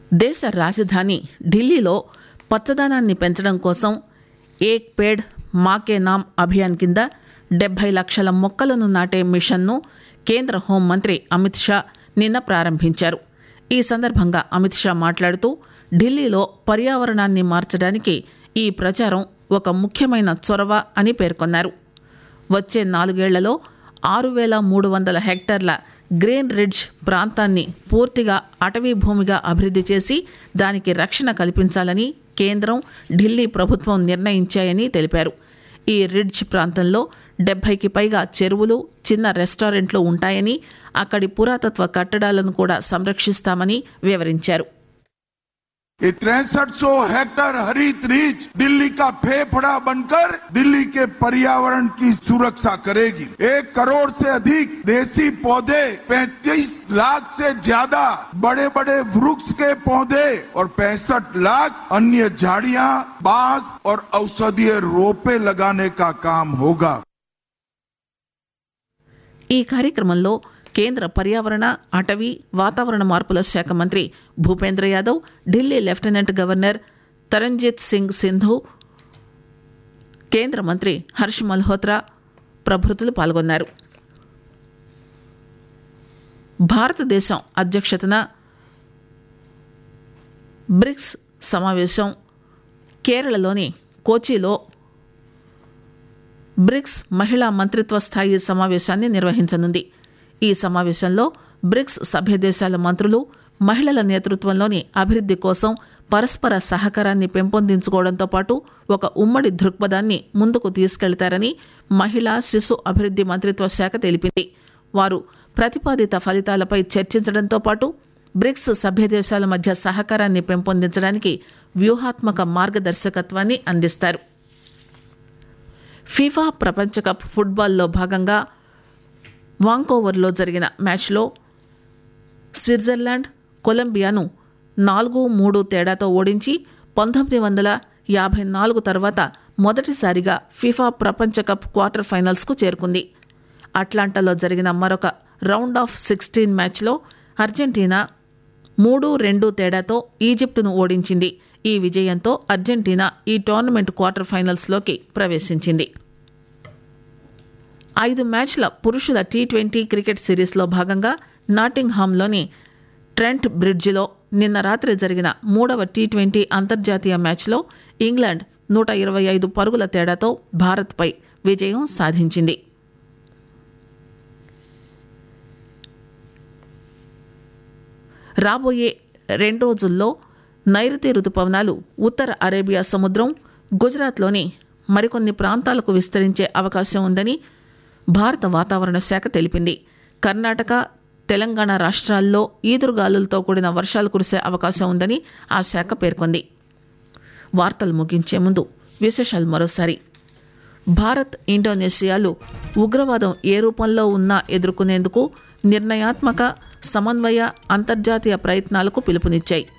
దేశ రాజధాని ఢిల్లీలో పచ్చదనాన్ని పెంచడం కోసం ఏక్ పేడ్ మాకే నామ్ అభియాన్ కింద డెబ్బై లక్షల మొక్కలను నాటే మిషన్ను కేంద్ర హోంమంత్రి అమిత్ షా నిన్న ప్రారంభించారు ఈ సందర్భంగా అమిత్ షా మాట్లాడుతూ ఢిల్లీలో పర్యావరణాన్ని మార్చడానికి ఈ ప్రచారం ఒక ముఖ్యమైన చొరవ అని పేర్కొన్నారు వచ్చే నాలుగేళ్లలో ఆరు వేల మూడు వందల హెక్టార్ల గ్రీన్ రిడ్జ్ ప్రాంతాన్ని పూర్తిగా అటవీ భూమిగా అభివృద్ధి చేసి దానికి రక్షణ కల్పించాలని కేంద్రం ఢిల్లీ ప్రభుత్వం నిర్ణయించాయని తెలిపారు ఈ రిడ్జ్ ప్రాంతంలో డెబ్బైకి పైగా చెరువులు చిన్న రెస్టారెంట్లు ఉంటాయని అక్కడి పురాతత్వ కట్టడాలను కూడా సంరక్షిస్తామని వివరించారు ये तिरसठ सौ हेक्टर हरित रीच दिल्ली का फेफड़ा बनकर दिल्ली के पर्यावरण की सुरक्षा करेगी एक करोड़ से अधिक देसी पौधे 35 लाख से ज्यादा बड़े बड़े वृक्ष के पौधे और पैंसठ लाख अन्य झाड़ियां बांस और औषधीय रोपे लगाने का काम होगा ఈ కార్యక్రమంలో కేంద్ర పర్యావరణ అటవీ వాతావరణ మార్పుల శాఖ మంత్రి భూపేంద్ర యాదవ్ ఢిల్లీ లెఫ్టినెంట్ గవర్నర్ తరంజిత్ సింగ్ సింధు కేంద్ర మంత్రి హర్ష్ మల్హోత్రా ప్రభృతులు పాల్గొన్నారు భారతదేశం అధ్యక్షతన బ్రిక్స్ సమావేశం కేరళలోని కోచిలో బ్రిక్స్ మహిళా మంత్రిత్వ స్థాయి సమావేశాన్ని నిర్వహించనుంది ఈ సమావేశంలో బ్రిక్స్ సభ్య దేశాల మంత్రులు మహిళల నేతృత్వంలోని అభివృద్ధి కోసం పరస్పర సహకారాన్ని పెంపొందించుకోవడంతో పాటు ఒక ఉమ్మడి దృక్పథాన్ని ముందుకు తీసుకెళ్తారని మహిళా శిశు అభివృద్ధి మంత్రిత్వ శాఖ తెలిపింది వారు ప్రతిపాదిత ఫలితాలపై చర్చించడంతో పాటు బ్రిక్స్ సభ్య దేశాల మధ్య సహకారాన్ని పెంపొందించడానికి వ్యూహాత్మక మార్గదర్శకత్వాన్ని అందిస్తారు ఫీఫా ప్రపంచ కప్ ఫుట్బాల్లో భాగంగా వాంకోవర్లో జరిగిన మ్యాచ్లో స్విట్జర్లాండ్ కొలంబియాను నాలుగు మూడు తేడాతో ఓడించి పంతొమ్మిది వందల యాభై నాలుగు తర్వాత మొదటిసారిగా ఫీఫా ప్రపంచ కప్ క్వార్టర్ ఫైనల్స్కు చేరుకుంది అట్లాంటాలో జరిగిన మరొక రౌండ్ ఆఫ్ సిక్స్టీన్ మ్యాచ్లో అర్జెంటీనా మూడు రెండు తేడాతో ఈజిప్టును ఓడించింది ఈ విజయంతో అర్జెంటీనా ఈ టోర్నమెంట్ క్వార్టర్ ఫైనల్స్లోకి ప్రవేశించింది ఐదు మ్యాచ్ల పురుషుల టీ ట్వంటీ క్రికెట్ సిరీస్లో భాగంగా నాటింగ్హామ్లోని ట్రెంట్ బ్రిడ్జిలో నిన్న రాత్రి జరిగిన మూడవ టీ ట్వంటీ అంతర్జాతీయ మ్యాచ్లో ఇంగ్లాండ్ నూట ఇరవై ఐదు పరుగుల తేడాతో భారత్పై విజయం సాధించింది రాబోయే రెండు రోజుల్లో నైరుతి రుతుపవనాలు ఉత్తర అరేబియా సముద్రం గుజరాత్లోని మరికొన్ని ప్రాంతాలకు విస్తరించే అవకాశం ఉందని భారత వాతావరణ శాఖ తెలిపింది కర్ణాటక తెలంగాణ రాష్ట్రాల్లో ఈదురుగాలులతో కూడిన వర్షాలు కురిసే అవకాశం ఉందని ఆ శాఖ పేర్కొంది వార్తలు ముగించే ముందు విశేషాలు మరోసారి భారత్ ఇండోనేషియాలు ఉగ్రవాదం ఏ రూపంలో ఉన్నా ఎదుర్కొనేందుకు నిర్ణయాత్మక సమన్వయ అంతర్జాతీయ ప్రయత్నాలకు పిలుపునిచ్చాయి